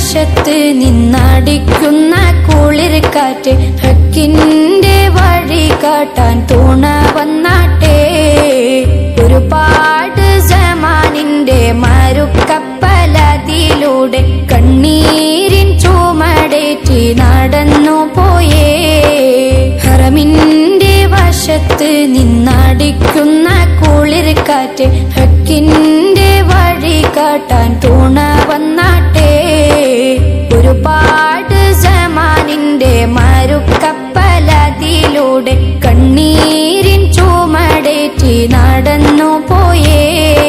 വശത്ത് നിന്നടിക്കുന്ന കുളിർ കാറ്റ് ഹക്കിന്റെ വഴി കാട്ടാൻ തുണ വന്നാട്ടെ ഒരുപാട് സമാനിന്റെ മരുക്കപ്പലതിലൂടെ കണ്ണീരിൻ ചുമടേറ്റി നടന്നു പോയേ ഹറമിന്റെ വശത്ത് നിന്നടിക്കുന്ന കുളിർ കാറ്റ് ഹക്കിന്റെ വഴി കാട്ടാൻ തുണ വന്നാട്ടെ ഒരുപാട് സമാനിന്റെ മരുക്കപ്പലതിലൂടെ കണ്ണീരിൻ ചുമടേറ്റി നടന്നു പോയേ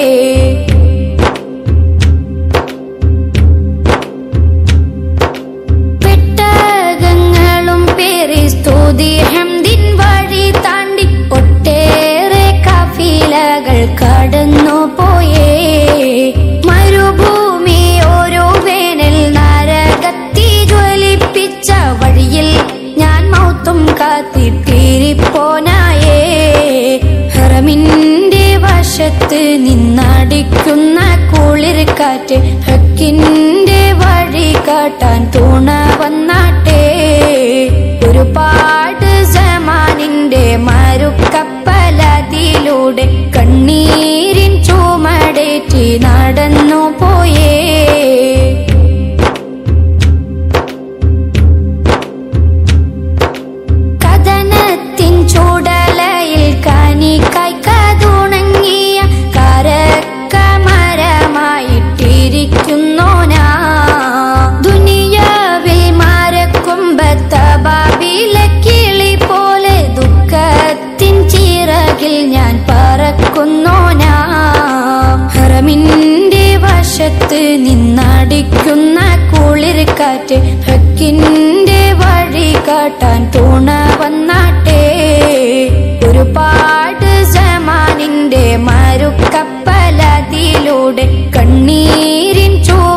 പെട്ടകങ്ങളും പേറി സ്തുതി ഹംദിൻ വഴി താണ്ടി ഒട്ടേറെ കഫീലകൾ കടന്നു പോയേ മരുഭൂമി ഓരോ വേനൽ നരകത്തി ജ്വലിപ്പിച്ച വഴിയിൽ ഞാൻ മൗത്തും കാത്തിട്ടിരിപ്പോനായേ ഹറമിന്റെ വശത്ത് നിന്നടിക്കുന്ന കുളിർ കാറ്റ് ഹക്കിന്റെ വഴി കാട്ടാൻ തുണ വന്നാട്ടെ ഒരുപാട് സമാനിന്റെ മരുക്കപ്പലതിലൂടെ കണ്ണീരിൻ ചുമടേറ്റി നടന്നു പോയേ കഥനത്തിൻ ചൂടലയിൽ കനി കൈക്കതുണങ്ങിയ കരക്കമരമായിട്ടിരിക്കുന്നോനാ ദുനിയാവിൽ മരക്കുമ്പത്തബാബിലെ കിളി പോലെ ദുഃഖത്തിൻ ചിറകിൽ ഞാൻ പറക്കുന്നോനാ ഹറമിന്റെ വശത്ത് നിന്നടിക്കുന്ന കുളിർ കാറ്റ് ഹക്കിന്റെ വഴി കാട്ടാൻ തുണ വന്നാട്ടെ ഒരുപാട് സമാനിന്റെ മരുക്കപ്പലതിലൂടെ കണ്ണീരിൻ ചൂ